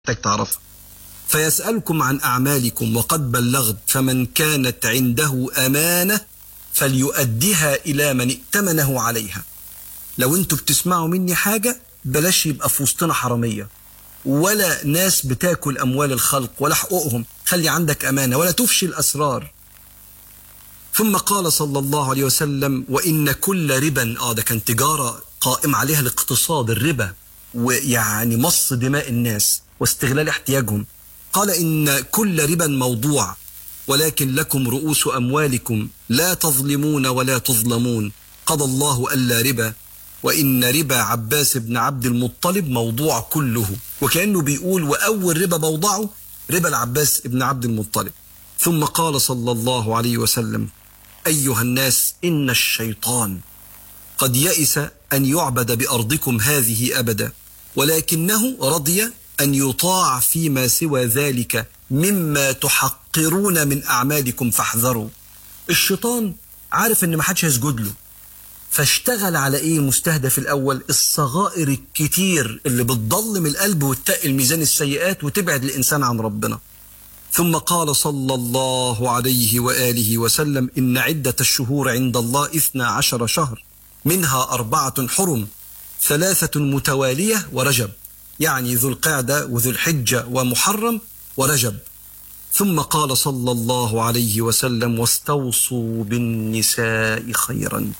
محتاج تعرفها فيسألكم عن أعمالكم وقد بلغت فمن كانت عنده أمانة فليؤديها إلى من ائتمنه عليها لو انتوا بتسمعوا مني حاجة بلاش يبقى في وسطنا حرامية ولا ناس بتاكل أموال الخلق ولا حقوقهم خلي عندك أمانة ولا تفشي الأسرار ثم قال صلى الله عليه وسلم وإن كل ربا آه ده كان تجارة قائم عليها الاقتصاد الربا ويعني مص دماء الناس واستغلال احتياجهم قال إن كل ربا موضوع ولكن لكم رؤوس أموالكم لا تظلمون ولا تظلمون قضى الله ألا ربا وإن ربا عباس بن عبد المطلب موضوع كله وكأنه بيقول وأول ربا موضعه ربا العباس بن عبد المطلب ثم قال صلى الله عليه وسلم أيها الناس إن الشيطان قد يئس أن يعبد بأرضكم هذه أبدا ولكنه رضي أن يطاع فيما سوى ذلك مما تحقرون من أعمالكم فاحذروا الشيطان عارف أن ما حدش هيسجد له فاشتغل على ايه مستهدف الاول الصغائر الكتير اللي بتضلم القلب وتقل ميزان السيئات وتبعد الانسان عن ربنا ثم قال صلى الله عليه واله وسلم ان عده الشهور عند الله اثنا عشر شهر منها اربعه حرم ثلاثه متواليه ورجب يعني ذو القعده وذو الحجه ومحرم ورجب ثم قال صلى الله عليه وسلم واستوصوا بالنساء خيرا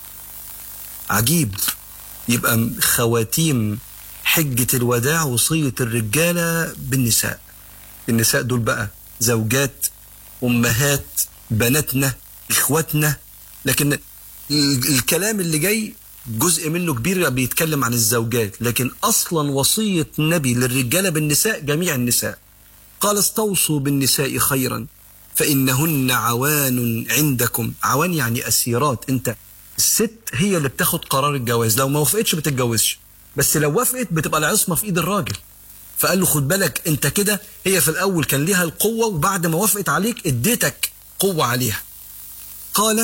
عجيب يبقى خواتيم حجة الوداع وصية الرجالة بالنساء النساء دول بقى زوجات أمهات بناتنا إخواتنا لكن الكلام اللي جاي جزء منه كبير بيتكلم عن الزوجات لكن أصلا وصية النبي للرجالة بالنساء جميع النساء قال استوصوا بالنساء خيرا فإنهن عوان عندكم عوان يعني أسيرات أنت الست هي اللي بتاخد قرار الجواز لو ما وافقتش بتتجوزش بس لو وافقت بتبقى العصمه في ايد الراجل فقال له خد بالك انت كده هي في الاول كان ليها القوه وبعد ما وافقت عليك اديتك قوه عليها قال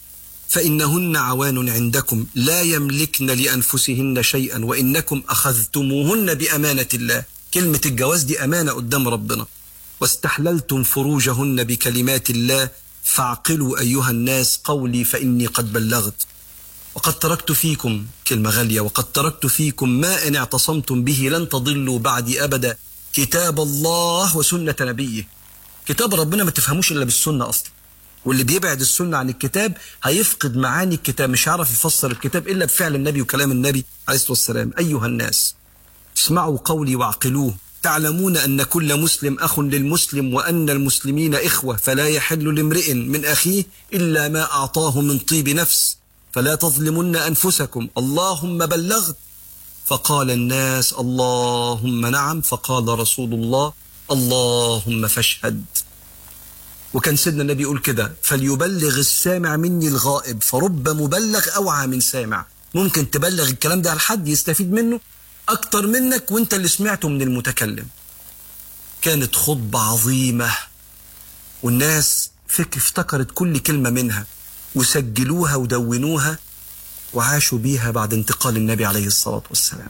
فانهن عوان عندكم لا يملكن لانفسهن شيئا وانكم اخذتموهن بامانه الله كلمه الجواز دي امانه قدام ربنا واستحللتم فروجهن بكلمات الله فاعقلوا أيها الناس قولي فإني قد بلغت وقد تركت فيكم كلمة غالية وقد تركت فيكم ما إن اعتصمتم به لن تضلوا بعدي أبدا كتاب الله وسنة نبيه كتاب ربنا ما تفهموش إلا بالسنة أصلا واللي بيبعد السنة عن الكتاب هيفقد معاني الكتاب مش هيعرف يفسر الكتاب إلا بفعل النبي وكلام النبي عليه الصلاة والسلام أيها الناس اسمعوا قولي واعقلوه تعلمون أن كل مسلم أخ للمسلم وأن المسلمين إخوة فلا يحل لامرئ من أخيه إلا ما أعطاه من طيب نفس فلا تظلمن أنفسكم اللهم بلغت فقال الناس اللهم نعم فقال رسول الله اللهم فاشهد وكان سيدنا النبي يقول كده فليبلغ السامع مني الغائب فرب مبلغ أوعى من سامع ممكن تبلغ الكلام ده على حد يستفيد منه أكتر منك وانت اللي سمعته من المتكلم كانت خطبة عظيمة والناس فك افتكرت كل كلمة منها وسجلوها ودونوها وعاشوا بيها بعد انتقال النبي عليه الصلاة والسلام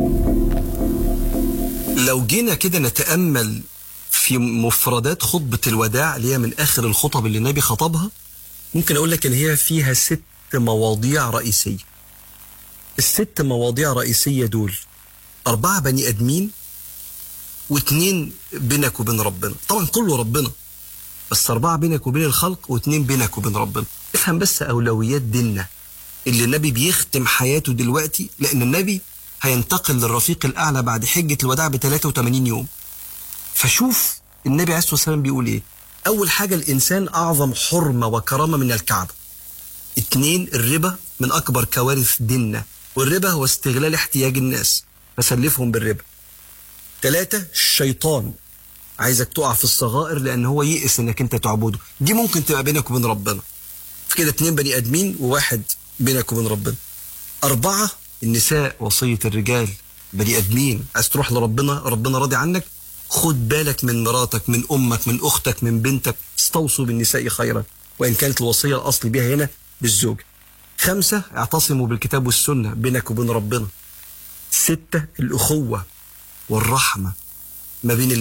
لو جينا كده نتأمل في مفردات خطبة الوداع اللي هي من آخر الخطب اللي النبي خطبها ممكن أقول لك إن هي فيها ست مواضيع رئيسية الست مواضيع رئيسية دول أربعة بني آدمين واثنين بينك وبين ربنا طبعا كله ربنا بس أربعة بينك وبين الخلق واثنين بينك وبين ربنا افهم بس أولويات ديننا اللي النبي بيختم حياته دلوقتي لأن النبي هينتقل للرفيق الأعلى بعد حجة الوداع ب 83 يوم فشوف النبي عليه الصلاة والسلام بيقول إيه أول حاجة الإنسان أعظم حرمة وكرامة من الكعبة اتنين الربا من أكبر كوارث ديننا والربا هو استغلال احتياج الناس فسلفهم بالربا ثلاثة الشيطان عايزك تقع في الصغائر لأن هو يئس إنك أنت تعبده دي ممكن تبقى بينك وبين ربنا في كده اتنين بني آدمين وواحد بينك وبين ربنا أربعة النساء وصية الرجال بني آدمين عايز تروح لربنا ربنا راضي عنك خد بالك من مراتك من أمك من أختك من بنتك استوصوا بالنساء خيرا وإن كانت الوصية الأصل بها هنا بالزوج خمسة اعتصموا بالكتاب والسنة بينك وبين ربنا ستة الأخوة والرحمة ما بين